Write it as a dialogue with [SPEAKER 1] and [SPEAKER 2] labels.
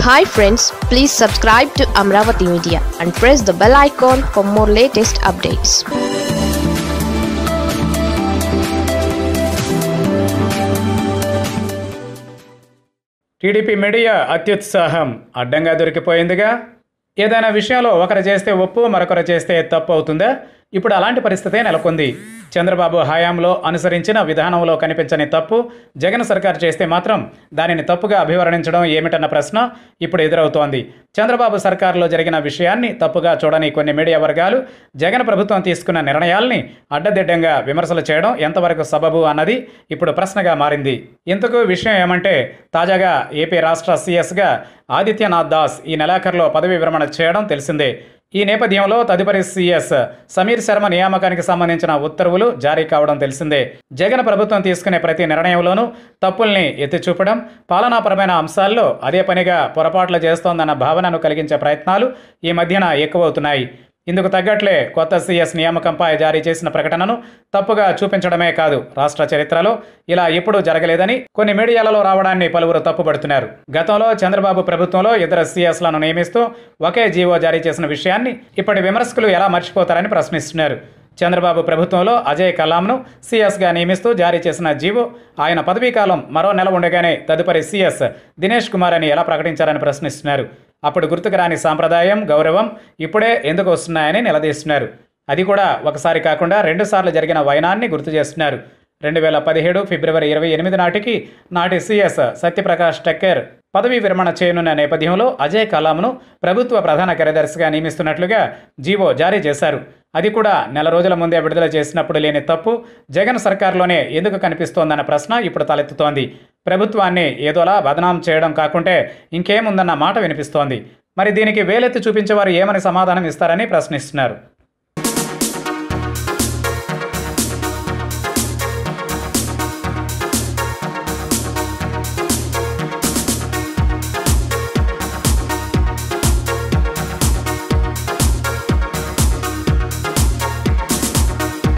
[SPEAKER 1] hi friends please subscribe to Amaravati media and press the bell icon for more latest updates
[SPEAKER 2] TDP media అత్యుత్సాహం అడ్డంగా దొరికిపోయిందిగా ఏదైనా విషయంలో ఒకరు చేస్తే ఒప్పు మరొకరు చేస్తే తప్పు అవుతుందా ఇప్పుడు అలాంటి పరిస్థితే నెలకొంది చంద్రబాబు హయాంలో అనుసరించిన విధానంలో కనిపించని తప్పు జగన్ సర్కార్ చేస్తే మాత్రం దానిని తప్పుగా అభివర్ణించడం ఏమిటన్న ప్రశ్న ఇప్పుడు ఎదురవుతోంది చంద్రబాబు సర్కారులో జరిగిన విషయాన్ని తప్పుగా చూడని కొన్ని మీడియా వర్గాలు జగన్ ప్రభుత్వం తీసుకున్న నిర్ణయాల్ని అడ్డదిడ్డంగా విమర్శలు చేయడం ఎంతవరకు సబబు అన్నది ఇప్పుడు ప్రశ్నగా మారింది ఇంతకు విషయం ఏమంటే తాజాగా ఏపీ రాష్ట్ర సీఎస్గా ఆదిత్యనాథ్ దాస్ ఈ నెలాఖరులో పదవి విరమణ చేయడం తెలిసిందే ఈ నేపథ్యంలో తదుపరి సీఎస్ సమీర్ శర్మ నియామకానికి సంబంధించిన ఉత్తర్వులు జారీ కావడం తెలిసిందే జగన్ ప్రభుత్వం తీసుకునే ప్రతి నిర్ణయంలోనూ తప్పుల్ని ఎత్తి చూపడం పాలనాపరమైన అంశాల్లో అదే పనిగా పొరపాట్లు చేస్తోందన్న భావనను కలిగించే ప్రయత్నాలు ఈ మధ్యన ఎక్కువవుతున్నాయి ఇందుకు తగ్గట్లే కొత్త సీఎస్ నియామకంపై జారీ చేసిన ప్రకటనను తప్పుగా చూపించడమే కాదు రాష్ట్ర చరిత్రలో ఇలా ఎప్పుడూ జరగలేదని కొన్ని మీడియాలలో రావడాన్ని పలువురు తప్పుపడుతున్నారు గతంలో చంద్రబాబు ప్రభుత్వంలో ఇద్దరు సీఎస్లను నియమిస్తూ ఒకే జీవో జారీ చేసిన విషయాన్ని ఇప్పటి విమర్శకులు ఎలా మర్చిపోతారని ప్రశ్నిస్తున్నారు చంద్రబాబు ప్రభుత్వంలో అజయ్ కలాంను సీఎస్గా నియమిస్తూ జారీ చేసిన జీవో ఆయన పదవీకాలం మరో నెల ఉండగానే తదుపరి సీఎస్ దినేష్ కుమార్ అని ఎలా ప్రకటించారని ప్రశ్నిస్తున్నారు అప్పుడు గుర్తుకు రాని సాంప్రదాయం గౌరవం ఇప్పుడే ఎందుకు వస్తున్నాయని నిలదీస్తున్నారు అది కూడా ఒకసారి కాకుండా రెండుసార్లు జరిగిన వైనాన్ని గుర్తు చేస్తున్నారు రెండు వేల పదిహేడు ఫిబ్రవరి ఇరవై ఎనిమిది నాటికి నాటి సీఎస్ సత్యప్రకాష్ టెక్కర్ పదవీ విరమణ చేయనున్న నేపథ్యంలో అజయ్ కలాంను ప్రభుత్వ ప్రధాన కార్యదర్శిగా నియమిస్తున్నట్లుగా జీవో జారీ చేశారు అది కూడా నెల రోజుల ముందే విడుదల చేసినప్పుడు లేని తప్పు జగన్ సర్కార్లోనే ఎందుకు కనిపిస్తోందన్న ప్రశ్న ఇప్పుడు తలెత్తుతోంది ప్రభుత్వాన్ని ఏదోలా బదనాం చేయడం కాకుంటే ఇంకేముందన్న మాట వినిపిస్తోంది మరి దీనికి వేలెత్తి చూపించేవారు ఏమని సమాధానం ఇస్తారని ప్రశ్నిస్తున్నారు